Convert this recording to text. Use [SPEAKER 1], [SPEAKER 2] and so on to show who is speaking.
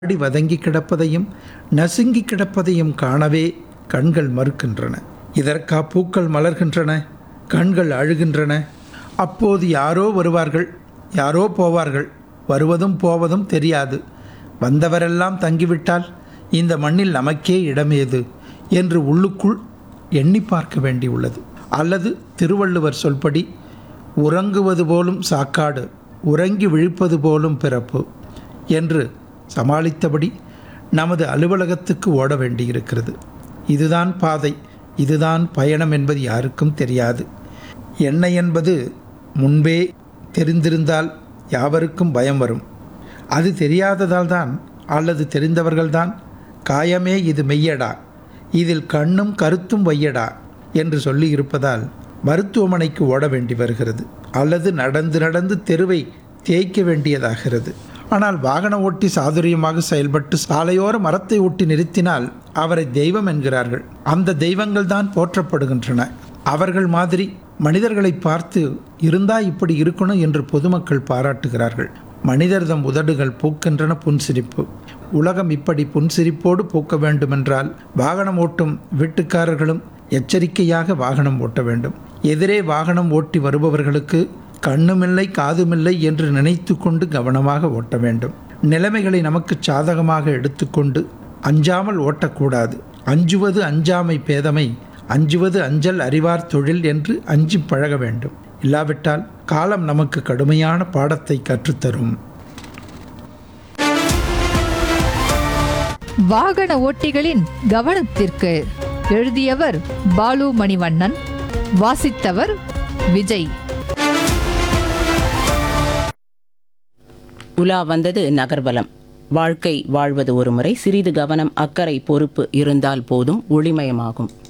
[SPEAKER 1] அடி வதங்கி கிடப்பதையும் நசுங்கி கிடப்பதையும் காணவே கண்கள் மறுக்கின்றன இதற்கா பூக்கள் மலர்கின்றன கண்கள் அழுகின்றன அப்போது யாரோ வருவார்கள் யாரோ போவார்கள் வருவதும் போவதும் தெரியாது வந்தவரெல்லாம் தங்கிவிட்டால் இந்த மண்ணில் நமக்கே இடமேது என்று உள்ளுக்குள் எண்ணி பார்க்க வேண்டியுள்ளது அல்லது திருவள்ளுவர் சொல்படி உறங்குவது போலும் சாக்காடு உறங்கி விழிப்பது போலும் பிறப்பு என்று சமாளித்தபடி நமது அலுவலகத்துக்கு ஓட வேண்டியிருக்கிறது இதுதான் பாதை இதுதான் பயணம் என்பது யாருக்கும் தெரியாது என்ன என்பது முன்பே தெரிந்திருந்தால் யாவருக்கும் பயம் வரும் அது தெரியாததால் தான் அல்லது தெரிந்தவர்கள்தான் காயமே இது மெய்யடா இதில் கண்ணும் கருத்தும் வையடா என்று சொல்லி இருப்பதால் மருத்துவமனைக்கு ஓட வேண்டி வருகிறது அல்லது நடந்து நடந்து தெருவை தேய்க்க வேண்டியதாகிறது ஆனால் வாகன ஓட்டி சாதுரியமாக செயல்பட்டு சாலையோர மரத்தை ஒட்டி நிறுத்தினால் அவரை தெய்வம் என்கிறார்கள் அந்த தெய்வங்கள் தான் போற்றப்படுகின்றன அவர்கள் மாதிரி மனிதர்களை பார்த்து இருந்தா இப்படி இருக்கணும் என்று பொதுமக்கள் பாராட்டுகிறார்கள் மனிதர்தம் உதடுகள் பூக்கின்றன புன்சிரிப்பு உலகம் இப்படி புன்சிரிப்போடு பூக்க வேண்டுமென்றால் வாகனம் ஓட்டும் வீட்டுக்காரர்களும் எச்சரிக்கையாக வாகனம் ஓட்ட வேண்டும் எதிரே வாகனம் ஓட்டி வருபவர்களுக்கு கண்ணுமில்லை காதுமில்லை என்று நினைத்து கொண்டு கவனமாக ஓட்ட வேண்டும் நிலைமைகளை நமக்கு சாதகமாக எடுத்துக்கொண்டு அஞ்சாமல் ஓட்டக்கூடாது அஞ்சுவது அஞ்சாமை பேதமை அஞ்சுவது அஞ்சல் அறிவார் தொழில் என்று அஞ்சி பழக வேண்டும் இல்லாவிட்டால் காலம் நமக்கு கடுமையான பாடத்தை கற்றுத்தரும்
[SPEAKER 2] வாகன ஓட்டிகளின் கவனத்திற்கு எழுதியவர் பாலு மணிவண்ணன் வாசித்தவர் விஜய்
[SPEAKER 3] உலா வந்தது நகர்வலம் வாழ்க்கை வாழ்வது ஒரு முறை சிறிது கவனம் அக்கறை பொறுப்பு இருந்தால் போதும் ஒளிமயமாகும்